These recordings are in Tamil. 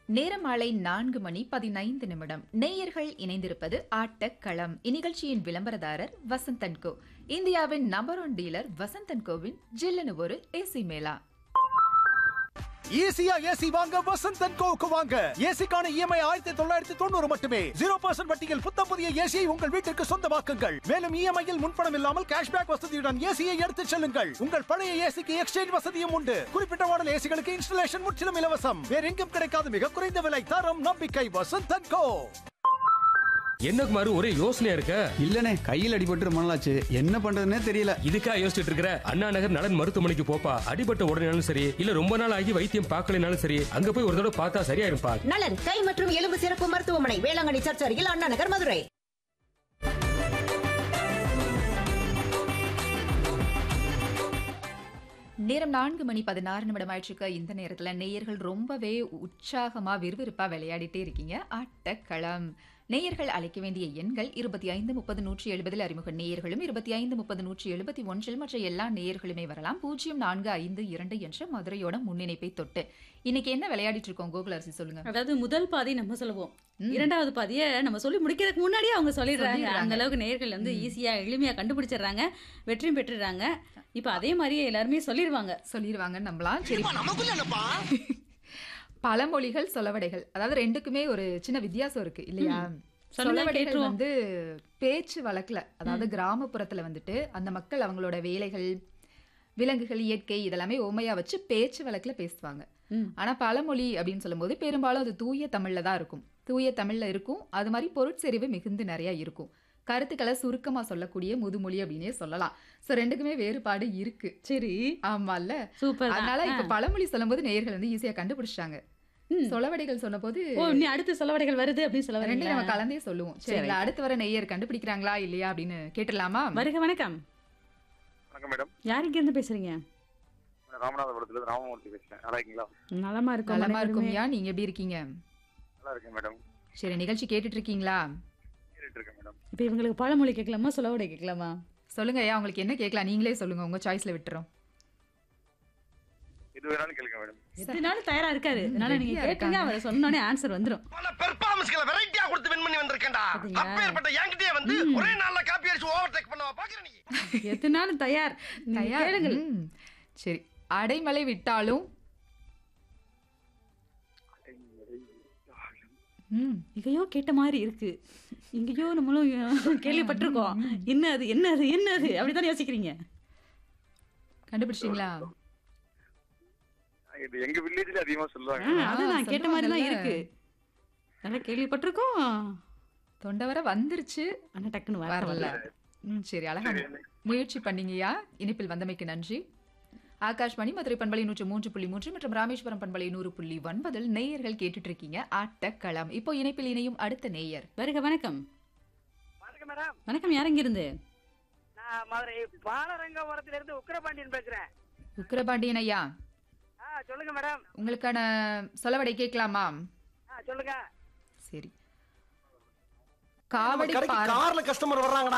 நேரம் மாலை நான்கு மணி பதினைந்து நிமிடம் நேயர்கள் இணைந்திருப்பது ஆட்டக்களம் இந்நிகழ்ச்சியின் விளம்பரதாரர் வசந்தன்கோ இந்தியாவின் நம்பர் ஒன் டீலர் வசந்தன்கோவின் ஜில்லனு ஒரு ஏசி மேளா ஈஸியா ஏசி வாங்க வசந்த் அண்ட் கோவுக்கு வாங்க ஏசிக்கான இஎம்ஐ ஆயிரத்தி தொள்ளாயிரத்தி தொண்ணூறு மட்டுமே ஜீரோ பர்சன்ட் வட்டியில் புத்தம் புதிய ஏசியை உங்கள் வீட்டிற்கு சொந்தமாக்குங்கள் மேலும் இஎம்ஐயில் முன்பணம் இல்லாமல் கேஷ்பேக் வசதியுடன் ஏசியை எடுத்துச் செல்லுங்கள் உங்கள் பழைய ஏசிக்கு எக்ஸ்சேஞ்ச் வசதியும் உண்டு குறிப்பிட்ட மாடல் ஏசிகளுக்கு இன்ஸ்டலேஷன் முற்றிலும் இலவசம் வேற எங்கும் கிடைக்காத மிக குறைந்த விலை தரம் நம்பிக்கை வசந்த் அண்ட் கோ என்ன குமாரு ஒரே யோசனையா இருக்க இல்லனே கையில் அடிபட்டு ரொம்ப நாளாச்சு என்ன பண்றதுன்னே தெரியல இதுக்கா யோசிச்சுட்டு இருக்கிற அண்ணா நகர் நலன் மருத்துவமனைக்கு போப்பா அடிபட்ட உடனேனாலும் சரி இல்ல ரொம்ப நாள் ஆகி வைத்தியம் பார்க்கலனாலும் சரி அங்க போய் ஒரு தடவை பார்த்தா சரியாயிருப்பா நலன் கை மற்றும் எலும்பு சிறப்பு மருத்துவமனை வேளாங்கண்ணி சர்ச் அருகில் அண்ணா நகர் மதுரை நேரம் நான்கு மணி பதினாறு நிமிடம் ஆயிடுச்சுக்க இந்த நேரத்துல நேயர்கள் ரொம்பவே உற்சாகமா விறுவிறுப்பா விளையாடிட்டே இருக்கீங்க ஆட்டக்களம் நேயர்கள் அழைக்க வேண்டிய எண்கள் இருபத்தி ஐந்து முப்பது நூற்றி எழுபதில் அறிமுக நேயர்களும் இருபத்தி ஐந்து முப்பது நூற்றி எழுபத்தி ஒன்றில் மற்ற எல்லா நேயர்களுமே வரலாம் பூஜ்ஜியம் நான்கு ஐந்து இரண்டு என்ற மதுரையோட முன்னிணைப்பை தொட்டு இன்னைக்கு என்ன விளையாடிட்டு இருக்கோம் கோகுலரசி சொல்லுங்க அதாவது முதல் பாதி நம்ம சொல்லுவோம் இரண்டாவது பாதியை நம்ம சொல்லி முடிக்கிறதுக்கு முன்னாடியே அவங்க சொல்லிடுறாங்க சொல்லிடுறாங்க. அந்த அளவுக்கு நேர்கள் வந்து ஈஸியா எளிமையா கண்டுபிடிச்சிடுறாங்க வெற்றியும் பெற்றுறாங்க இப்போ அதே மாதிரியே எல்லாருமே சொல்லிடுவாங்க சொல்லிடுவாங்கன்னு நம்பலாம் சரி பழமொழிகள் சொலவடைகள் அதாவது ரெண்டுக்குமே ஒரு சின்ன வித்தியாசம் இருக்கு இல்லையா சொல்லுங்க, சொலவடைகள் கேட்டுருவோம். வந்து பேச்சு வழக்குல அதாவது கிராமப்புறத்துல வந்துட்டு அந்த மக்கள் அவங்களோட வேலைகள் விலங்குகள் இயற்கை இதெல்லாமே ஓமையா வச்சு பேச்சு வழக்குல பேசுவாங்க ம். ஆனா பழமொழி அப்படின்னு சொல்லும்போது பெரும்பாலும் அது தூய தமிழ்ல தான் இருக்கும் தூய தமிழ்ல இருக்கும் அது மாதிரி பொருட்செறிவு மிகுந்து நிறைய இருக்கும் கருத்துக்களை சுருக்கமா சொல்லக்கூடிய முதுமொழி அப்படின்னே சொல்லலாம் சோ ரெண்டுக்குமே வேறுபாடு இருக்கு சரி ஆமால்ல சூப்பர் அதனால இப்ப பழமொழி சொல்லும்போது நேயர்கள் வந்து ஈஸியா கண்டுபிடிச்சிட்டாங்க ம். சொலவடைகள் சொன்னபோது ஓ நீ அடுத்து செலவடைகள் வருது அப்படின்னு சொல்ல ரெண்டையும் நம்ம வரீங்களா? கலந்தே சொல்லுவோம் சரிங்களா அடுத்து வர நெய்யர் கண்டுபிடிக்கிறாங்களா இல்லையா அப்படின்னு கேட்டுடலாமா வருக வணக்கம் வணக்கம் மேடம் யார் இங்க இருந்து பேசுறீங்க நான் ராமநாதபுரத்துல இருந்து ராமமூர்த்தி பேசுறேன் நல்லா இருக்கீங்களா நலமா இருக்கும் நலமா இருக்கும்யா நீங்க எப்படி இருக்கீங்க நல்லா இருக்கேன் மேடம் சரி நிகழ்ச்சி கேட்டுட்டு இருக்கீங்களா கேட்டுட்டு இருக்கேன் மேடம் இப்போ இவங்களுக்கு பழமொழி கேட்கலாமா சொல்லவடை கேட்கலாமா சொல்லுங்க ஐயா உங்களுக்கு என்ன கேட்கலாம் நீங்களே சொல்லுங்க உங்க சாய்ஸ்ல விட்டுறோம் எது வேணாலும் கேளுங்க மேடம் எதுனாலும் தயாரா இருக்காரு அதனால நீங்க ரெடியா கேட்டுங்க இருக்காங்க. அவர் சொன்னோடனே ஆன்சர் வந்துரும் பல பெர்ஃபார்மன்ஸ்களை வெரைட்டியா கொடுத்து வின் பண்ணி வந்திருக்கேன்டா பாத்தீங்களா? அப்பேற்பட்ட என்கிட்டயே வந்து ஒரே நாள்ல காப்பி அடிச்சு ஓவர் டேக் பண்ணவா பாக்குற நீ எதுனாலும் தயார் நீங்க தயார்? கேளுங்கள் ம். சரி அடைமலை விட்டாலும் ம் எங்கேயோ கேட்ட மாதிரி இருக்கு எங்கேயோ நம்மளும் கேள்விப்பட்டிருக்கோம் என்ன அது என்ன அது என்ன அது அப்படித்தானே யோசிக்கிறீங்க கண்டுபிடிச்சிங்களா இது எங்க வில்லேஜ்ல அதிகமா சொல்லுவாங்க ஆ, அதுதான் கேட்ட மாதிரி தான் சொல்லுவாங்கல்ல. இருக்கு நல்லா கேள்விப்பட்டிருக்கோம் தொண்டை வர வந்துருச்சு ஆனா டக்குன்னு வரல வரல ம் சரி அழகா முயற்சி பண்ணீங்கயா இனிப்பில் வந்தமைக்கு நன்றி ஆகாஷ்வாணி மதுரை பண்பலை நூற்று மூன்று புள்ளி மூன்று மற்றும் ராமேஸ்வரம் பண்பலை நூறு புள்ளி ஒன்பதில் நேயர்கள் கேட்டுட்டு இருக்கீங்க ஆட்டக்களம் இப்போ இணைப்பில் இணையும் அடுத்த நேயர் வருக வணக்கம் வணக்கம் மேடம் வணக்கம் யார் இருந்து நான் மதுரை பாலரங்கபுரத்துல இருந்து உக்கிரபாண்டியன் பேசுறேன் உக்கிரபாண்டியன் ஐயா ஆ சொல்லுங்க மேடம் உங்களுக்கான சொலவடை கேட்கலாமா ஆ சொல்லுங்க சரி காவடி பாரம் கார்ல கஸ்டமர் வர்றாங்கடா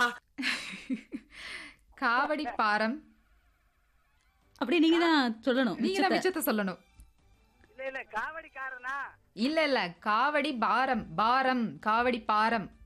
காவடி பாரம் அப்படியே நீங்க தான் சொல்லணும் நீங்க தான் மிச்சத்தை. மிச்சத்தை சொல்லணும் இல்ல இல்ல காவடிக்காரனா இல்ல இல்ல காவடி பாரம் பாரம் காவடி பாரம்